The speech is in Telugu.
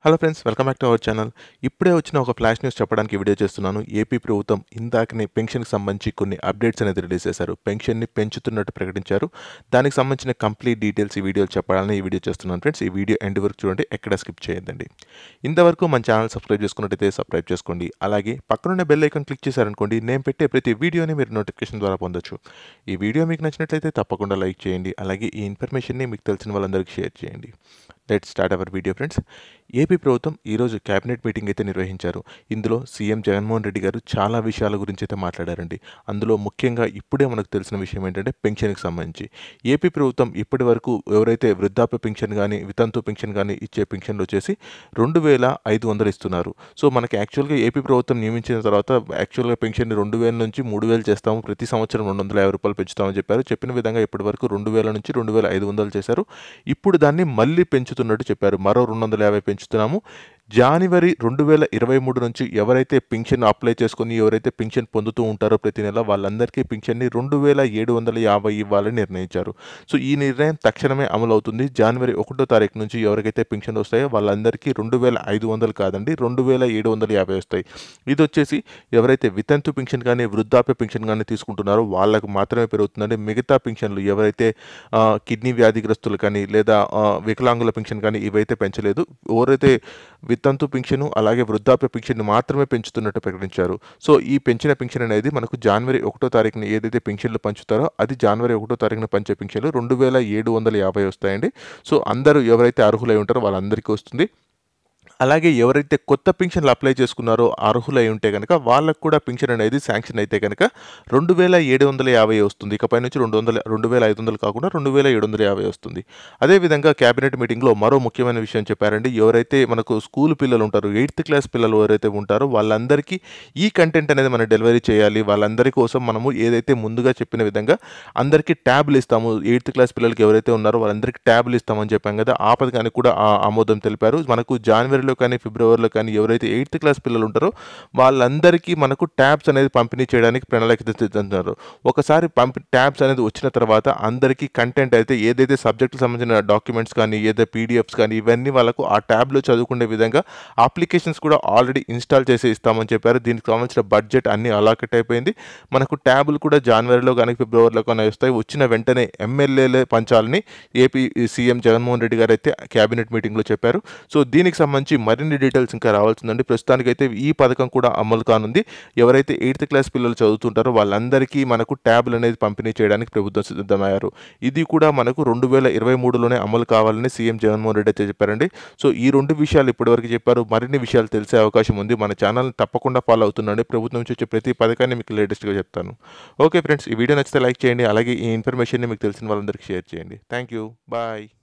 hello friends welcome back to our channel ఇప్పుడే వచ్చిన ఒక ఫ్లాష్ న్యూస్ చెప్పడానికి వీడియో చేస్తున్నాను ఏపీ ప్రభుత్వం ఇందాకనే పెన్షన్కి సంబంధించి కొన్ని అప్డేట్స్ అనేది రిలీజ్ చేశారు పెన్షన్ని పెంచుతున్నట్టు ప్రకటించారు దానికి సంబంధించిన కంప్లీట్ డీటెయిల్స్ ఈ వీడియో చెప్పాలని ఈ వీడియో చేస్తున్నాను ఫ్రెండ్స్ ఈ వీడియో ఎండ్ వరకు చూడండి ఎక్కడ స్కిప్ చేయొద్దండి ఇంతవరకు మన ఛానల్ సబ్స్క్రైబ్ చేసుకున్నట్టయితే సబ్స్క్రైబ్ చేసుకోండి అలాగే పక్కనున్న బెల్ ఐకాన్ క్లిక్ చేశారనుకోండి నేను పెట్టే ప్రతి వీడియోని మీరు నోటిఫికేషన్ ద్వారా పొందొచ్చు ఈ వీడియో మీకు నచ్చినట్లయితే తప్పకుండా లైక్ చేయండి అలాగే ఈ ఇన్ఫర్మేషన్ని మీకు తెలిసిన వాళ్ళందరికీ షేర్ చేయండి let start our video friends AP ప్రభుత్వం ఈరోజు కేబినెట్ మీటింగ్ అయితే నిర్వహించారు ఇందులో సీఎం జగన్మోహన్ రెడ్డి గారు చాలా విషయాల గురించి అయితే మాట్లాడారండి అందులో ముఖ్యంగా ఇప్పుడే మనకు తెలిసిన విషయం ఏంటంటే పెన్షన్కి సంబంధించి ఏపీ ప్రభుత్వం ఇప్పటి వరకు ఎవరైతే వృద్ధాప్య పెన్షన్ కానీ వితంతు పెన్షన్ కానీ ఇచ్చే పెన్షన్లు వచ్చేసి రెండు వేల ఐదు వందలు ఇస్తున్నారు సో మనకి యాక్చువల్గా ఏపీ ప్రభుత్వం నియమించిన తర్వాత యాక్చువల్గా పెన్షన్ రెండు వేల నుంచి మూడు వేలు చేస్తాము ప్రతి సంవత్సరం రెండు వందల యాభై రూపాయలు పెంచుతామని చెప్పారు చెప్పిన విధంగా ఇప్పటి వరకు రెండు వేల నుంచి రెండు వేల ఐదు వందలు చేశారు ఇప్పుడు దాన్ని మళ్ళీ పెంచుతున్నట్టు చెప్పారు మరో రెండు వందల యాభై పెంచుతున్నాము జనవరి రెండు వేల ఇరవై మూడు నుంచి ఎవరైతే పింఛన్ అప్లై చేసుకుని ఎవరైతే పింఛన్ పొందుతూ ఉంటారో ప్రతి నెల వాళ్ళందరికీ పింఛన్ని రెండు వేల ఏడు వందల యాభై ఇవ్వాలని నిర్ణయించారు సో ఈ నిర్ణయం తక్షణమే అమలు అవుతుంది జనవరి ఒకటో తారీఖు నుంచి ఎవరికైతే పింఛన్ వస్తాయో వాళ్ళందరికీ రెండు వేల ఐదు వందలు కాదండి రెండు వేల ఏడు వందల యాభై వస్తాయి ఇది వచ్చేసి ఎవరైతే వితంతు పింఛన్ కానీ వృద్ధాప్య పింఛన్ కానీ తీసుకుంటున్నారో వాళ్ళకు మాత్రమే పెరుగుతుందండి మిగతా పింఛన్లు ఎవరైతే ఆ, కిడ్నీ వ్యాధిగ్రస్తులు కానీ లేదా ఆ, వికలాంగుల పింఛన్ కానీ ఇవైతే పెంచలేదు ఎవరైతే వితంతు పింఛను అలాగే వృద్ధాప్య పింఛన్ మాత్రమే పెంచుతున్నట్టు ప్రకటించారు సో ఈ పెంచిన పింఛన్ అనేది మనకు జనవరి ఒకటో తారీఖున ఏదైతే పింఛన్లు పంచుతారో అది జనవరి ఒకటో తారీఖున పంచే పింఛన్లు రెండు వేల ఏడు వందల యాభై వస్తాయండి సో అందరూ ఎవరైతే అర్హులై ఉంటారో వాళ్ళందరికీ వస్తుంది అలాగే ఎవరైతే కొత్త పింఛన్లు అప్లై చేసుకున్నారో అర్హులై ఉంటే కనుక వాళ్ళకు కూడా పింఛన్ అనేది శాంక్షన్ అయితే కనుక రెండు వేల ఏడు వందల యాభై వస్తుంది ఇకపై నుంచి రెండు వందల రెండు వేల ఐదు వందలు కాకుండా రెండు వేల ఏడు వందల యాభై వస్తుంది అదేవిధంగా క్యాబినెట్ మీటింగ్లో మరో ముఖ్యమైన విషయం చెప్పారండి ఎవరైతే మనకు స్కూల్ పిల్లలు ఉంటారో ఎయిత్ క్లాస్ పిల్లలు ఎవరైతే ఉంటారో వాళ్ళందరికీ ఈ కంటెంట్ అనేది మనం డెలివరీ చేయాలి వాళ్ళందరి కోసం మనము ఏదైతే ముందుగా చెప్పిన విధంగా అందరికీ ట్యాబ్లు ఇస్తాము ఎయిత్ క్లాస్ పిల్లలకి ఎవరైతే ఉన్నారో వాళ్ళందరికీ ట్యాబ్లు ఇస్తామని చెప్పాం కదా ఆ పథకానికి కూడా ఆ ఆమోదం తెలిపారు మనకు జనవరిలో కానీ ఫిబ్రవరిలో కానీ ఎవరైతే ఎయిత్ క్లాస్ పిల్లలు ఉంటారో వాళ్ళందరికీ మనకు ట్యాబ్స్ అనేది పంపిణీ చేయడానికి ప్రణాళిక సిద్ధిస్తున్నారు ఒకసారి పంపి ట్యాబ్స్ అనేది వచ్చిన తర్వాత అందరికీ కంటెంట్ అయితే ఏదైతే సబ్జెక్టుకి సంబంధించిన డాక్యుమెంట్స్ కానీ ఏదైతే పీడిఎఫ్స్ కానీ ఇవన్నీ వాళ్ళకు ఆ ట్యాబ్లో చదువుకునే విధంగా అప్లికేషన్స్ కూడా ఆల్రెడీ ఇన్స్టాల్ చేసి ఇస్తామని చెప్పారు దీనికి సంబంధించిన బడ్జెట్ అన్ని అలాకెట్ అయిపోయింది మనకు ట్యాబులు కూడా జనవరిలో కానీ ఫిబ్రవరిలో కానీ వస్తాయి వచ్చిన వెంటనే ఎమ్మెల్యేలే పంచాలని ఏపీ సీఎం జగన్మోహన్ రెడ్డి గారు అయితే క్యాబినెట్ మీటింగ్లో చెప్పారు సో దీనికి సంబంధించి మరిన్ని డీటెయిల్స్ ఇంకా రావాల్సిందండి ప్రస్తుతానికైతే ఈ పథకం కూడా అమలు కానుంది ఎవరైతే ఎయిత్ క్లాస్ పిల్లలు చదువుతుంటారో వాళ్ళందరికీ మనకు ట్యాబ్లు అనేది పంపిణీ చేయడానికి ప్రభుత్వం సిద్ధమయ్యారు ఇది కూడా మనకు రెండు వేల ఇరవై మూడులోనే అమలు కావాలని సీఎం జగన్మోహన్ రెడ్డి అయితే చెప్పారండి సో ఈ రెండు విషయాలు ఇప్పటివరకు చెప్పారు మరిన్ని విషయాలు తెలిసే అవకాశం ఉంది మన ఛానల్ తప్పకుండా ఫాలో అవుతుండండి ప్రభుత్వం నుంచి వచ్చే ప్రతి పథకాన్ని మీకు లేటెస్ట్గా చెప్తాను ఓకే ఫ్రెండ్స్ ఈ వీడియో నచ్చితే లైక్ చేయండి అలాగే ఈ ఇన్ఫర్మేషన్ని మీకు తెలిసిన వాళ్ళందరికీ షేర్ చేయండి థ్యాంక్ యూ బాయ్